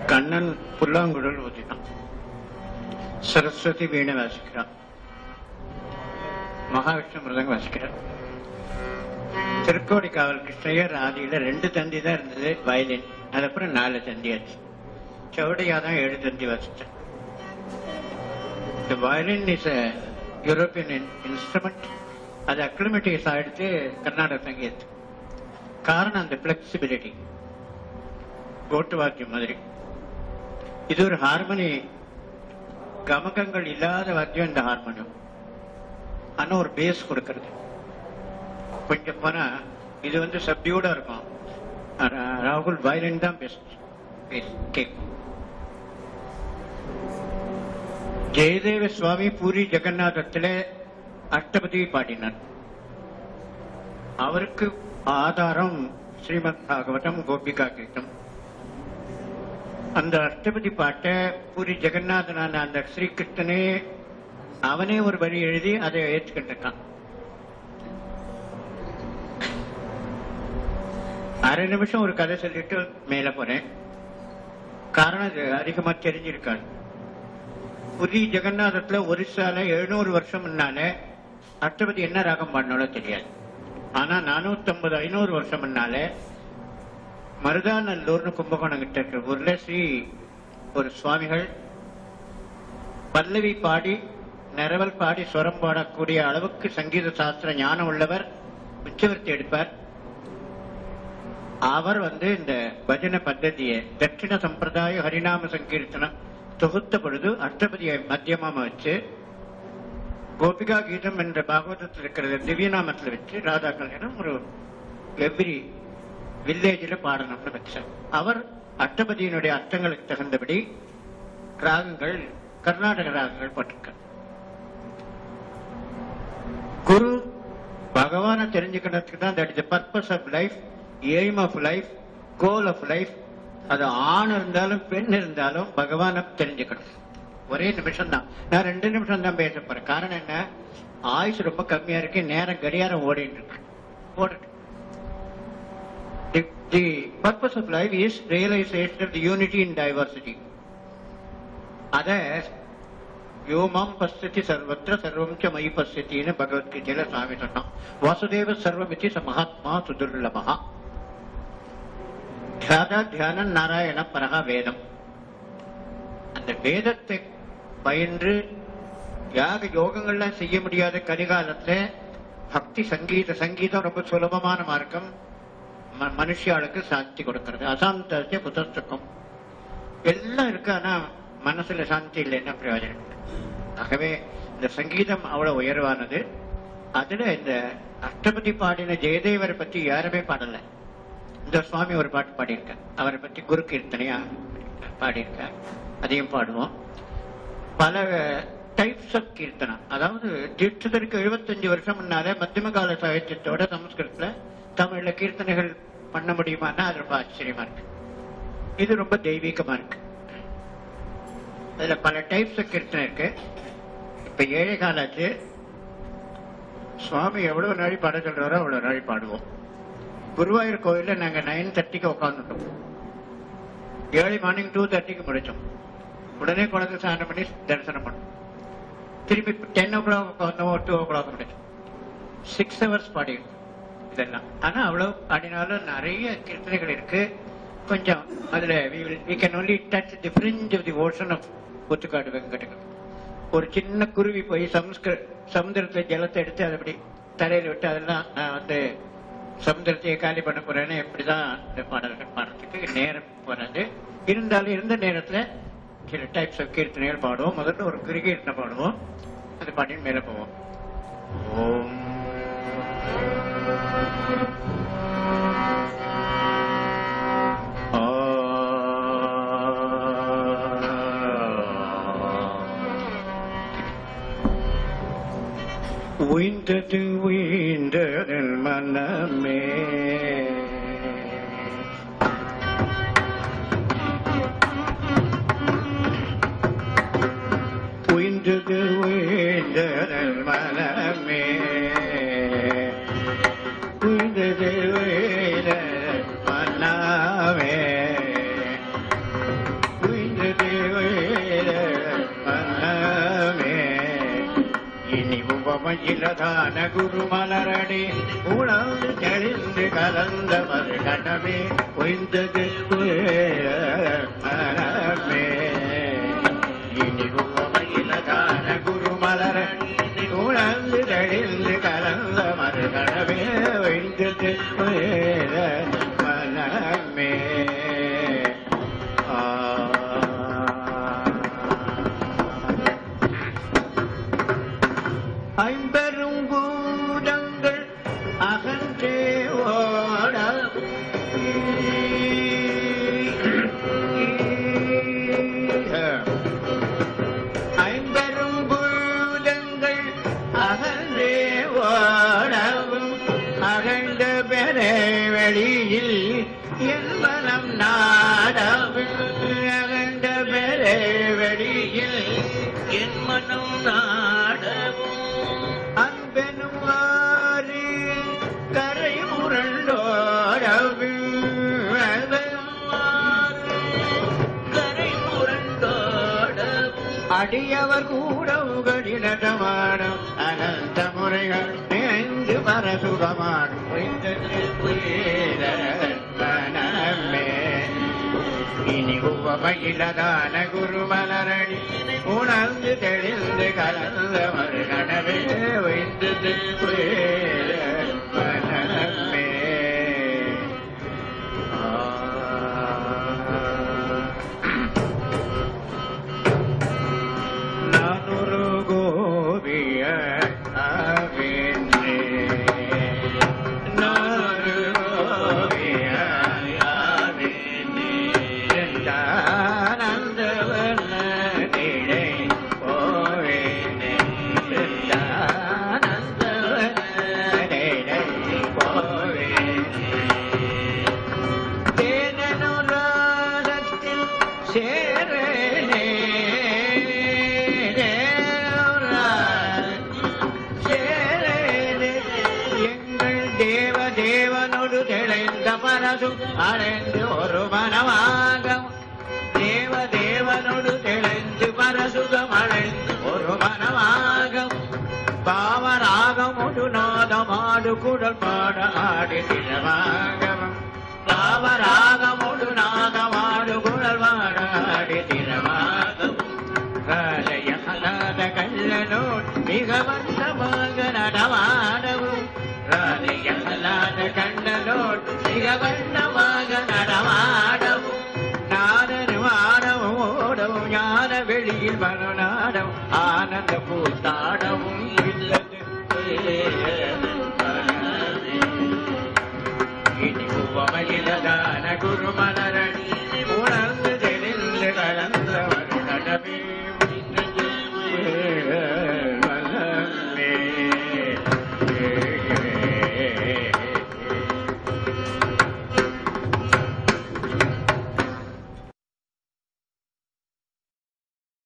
கண்ணன் புல்லாங்குழல் ஊதினான் சரஸ்வதி வீணை வாசிக்கிறான் மகாவிஷ்ணு மிருதங்க வாசிக்கிறான் திருக்கோடிக்காவல் கிருஷ்ணயர் ஆதியில ரெண்டு தந்தி தான் இருந்தது வயலின் அதுக்கப்புறம் நாலு தந்தி ஆச்சு சவுடியா தான் ஏழு தந்தி வாசிச்சேன் இந்த வயலின் இஸ் யூரோப்பியன் இன்ஸ்ட்ருமெண்ட் அது அக்ளிமேட்டிஸ் ஆயிடுச்சு கர்நாடக சங்கீதம் காரணம் அந்த பிளெக்சிபிலிட்டி கோட்டு வாக்கியம் மாதிரி இது ஒரு ஹார்மோனி கமகங்கள் இல்லாத வாத்தியம் இந்த ஹார்மோனியம் ஆனா ஒரு பேஸ் கொடுக்கறது கொஞ்சம் போனா இது வந்து சப்டியூடா இருக்கும் ரா- ராகுல் வயலின் தான் பெஸ்ட் கேட்கும் ஜெயதேவ சுவாமி பூரி ஜெகநாதத்துல அஷ்டபதி பாடினார் அவருக்கு ஆதாரம் ஸ்ரீமத் பாகவதம் கோபிகா கீதம் அந்த அஷ்டபதி பாட்டை பூரி ஜெகநாதனான அந்த ஸ்ரீகிருஷ்ணனே அவனே ஒரு வரி எழுதி அதை ஏற்றுக்கிட்டு இருக்கான் அரை நிமிஷம் ஒரு கதை சொல்லிட்டு மேல போறேன் காரணம் அது அதிகமா தெரிஞ்சிருக்காது புரி ஜெகநாதத்துல ஒரிசால எழுநூறு வருஷம் முன்னால அஷ்டபதி என்ன ராகம் பாடினாலோ தெரியாது ஆனா நானூத்தி ஐநூறு வருஷம் முன்னால மருதாநல்லூர்னு கும்பகோணம் கிட்ட இருக்கிற ஊர்ல ஸ்ரீ ஒரு சுவாமிகள் பல்லவி பாடி நிரவல் பாடி ஸ்வரம் பாடக்கூடிய அளவுக்கு சங்கீத சாஸ்திர ஞானம் உள்ளவர் உச்சவர்த்தி எடுப்பார் அவர் வந்து இந்த பஜனை பத்ததியை தட்சிண சம்பிரதாய ஹரிநாம சங்கீர்த்தனம் தொகுத்த பொழுது அஷ்டபதியை மத்தியமாம வச்சு கோபிகா கீதம் என்ற பாகவதத்தில் இருக்கிறது திவ்யநாமத்தில் வச்சு ராதா கல்யாணம் ஒரு எவ்ரி வில்லேஜில் பாடணும்னு வச்சார் அவர் அஷ்டபதியினுடைய அர்த்தங்களுக்கு தகுந்தபடி ராகங்கள் கர்நாடக ராகங்கள் போட்டிருக்கார் குரு பகவானை தெரிஞ்சுக்கிறதுக்கு தான் that is purpose of life aim of life goal of life அது ஆண் இருந்தாலும் பெண் இருந்தாலும் பகவானை தெரிஞ்சுக்கணும் ஒரே நிமிஷம் தான் நான் ரெண்டு நிமிஷம் தான் பேச போறேன் காரணம் என்ன ஆயுசு ரொம்ப கம்மியா இருக்கு நேரம் கடியாரம் ஓடிட்டு இருக்கு ஓடட்டும் The, the purpose of life is realization of the unity in diversity. அத யோமாம் பசியதி சர்வத்திர சர்வம் ச மயி பசியத்தின்னு பகவத்கீதையில சுவாமி சொன்னான் வாசுதேவ சர்வமிதி ச மகாத்மா சுதுர்லபா தியாதா தியானம் நாராயண பரகா வேதம் அந்த வேதத்தை பயின்று யாக யோகங்கள்லாம் செய்ய முடியாத கலிகாலத்துல பக்தி சங்கீத சங்கீதம் ரொம்ப சுலபமான மார்க்கம் ம- மனுஷியாளுக்கு சாந்தி கொடுக்கிறது அசாந்தத்தை புத்தகம் எல்லாம் இருக்கு ஆனா மனசுல சாந்தி இல்லைன்னா பிரயோஜனம் இல்லை. ஆகவே இந்த சங்கீதம் அவ்வளவு உயர்வானது அதுல இந்த அஷ்டபதி பாடின ஜெயதேவரை பத்தி யாருமே பாடல இந்த சுவாமி ஒரு பாட்டு பாடியிருக்கார் அவரை பத்தி குரு கீர்த்தனையா பாடியிருக்கார் அதையும் பாடுவோம் பல டைப்ஸ் ஆஃப் கீர்த்தனம் அதாவது தீட்சிதருக்கு 75 வருஷம் முன்னாலே மத்தியம கால சாகித்யத்தோட சமஸ்கிருதத்துல தமிழ்ல கீர்த்தனைகள் பண்ண முடியுமான்னா அது ரொம்ப ஆச்சரியமா இருக்கு இது ரொம்ப தெய்வீகமா இருக்கு அதுல பல டைப்ஸ் ஆஃப் கீர்த்தனை இருக்கு இப்ப ஏழை காலாச்சு சுவாமி எவ்வளவு நாளை பாட சொல்றாரோ அவ்வளவு நாளை பாடுவோம் குருவாயூர் கோயில்ல நாங்க நைன் தேர்ட்டிக்கு உட்காந்துட்டோம் ஏர்லி மார்னிங் டூ தேர்ட்டிக்கு முடிச்சோம் உடனே குழந்தை ஸ்நானம் பண்ணி தரிசனம் பண்ணோம் திருப்பி டென் ஓ கிளாக் உட்காந்தோம் டூ ஓ கிளாக் முடிச்சோம் சிக்ஸ் ஹவர்ஸ் பாடிடும் இதெல்லாம் ஆனா அவ்வளவு பாடினாலும் நிறைய கீர்த்தனைகள் இருக்கு கொஞ்சம் அதுல we can only touch the fringe of the ocean of Oothukkadu வெங்கடகம் ஒரு சின்ன குருவி போய் சம்ஸ்கிரு சமுத்திரத்துல ஜலத்தை எடுத்து அதை அப்படி தலையில விட்டு அதெல்லாம் நான் வந்து சமுத்திரத்தையே காலி பண்ண போறேன்னு எப்படிதான் இந்த பாடல்கள் பாடுறதுக்கு நேரம் போறது இருந்தாலும் இருந்த நேரத்துல சில டைப்ஸ் ஆஃப் கீர்த்தனைகள் பாடுவோம் முதல்ல ஒரு குரு கீர்த்தனை பாடுவோம் அது பாடின்னு மேல போவோம் ஓம் உயிந்தது உயிந்ததன் மனமே உயிந்தது உயிந்ததன் மனமே உயிந்தது உயிந்ததன் மனமே மயிலதான குருமலரடி உணர்ந்து தெளிந்து கலந்த மறுகணமே பொய்ந்தது மரமே இனி மயிலதான குருமலரடி உணர்ந்து தெளிந்து கலந்த மறுகணமே பொய்ந்தது மனமே ஐம்பெரும் பூதங்கள் அகன்றே ஓட ஐம்பெரும் பூதங்கள் அகன்றே ஓடவும் அகண்ட பெற வெளியில் என் மனம் நாடவும் அகண்ட பெற வெளியில் என் மனம் நாடவும் அன்பெனும் ஆறு கரை முரண்டோடவும் அன்பெனும் ஆறு கரை முரண்டோடவும் அடியவர் கூட உகளிடமாடும் அனந்த முறைகள் நிறைந்து பரசுகமாடும் மனமே இனி உவமையிலதான குருமலரணி உணர்ந்து தெளிந்து கலந்த மறுகணவே வைத்தது மனமே நானொரு கோபிய ஆவேனே நானொரு கோபிய ஆவேனே செந்தானந்தவன நிழை போவேனே செந்தானந்தவன நிழை போவேனே தேனனுராகத்தில் சேரனே சேரனே எங்கள் தேவ தேவனோடு தெளிந்த மனசு அடைந்து ஒரு மனமாக தேவ தேவனோடு தெளிந்து மனசுகம் அடைந்து ஒரு மனமாக பாவராகமுடு நாதமாடு குடல் பாட ஆடி திரவாகவம் பாவராகமுடு நாதமாடு குடல் பாட ஆடி திரவாகவம் ராஜயகநாத கல்லனோட் மிக வந்தமாக நடமாடவும் ராஜயகநாத கண்ணனோட் மிக வந்தமாக நடமாட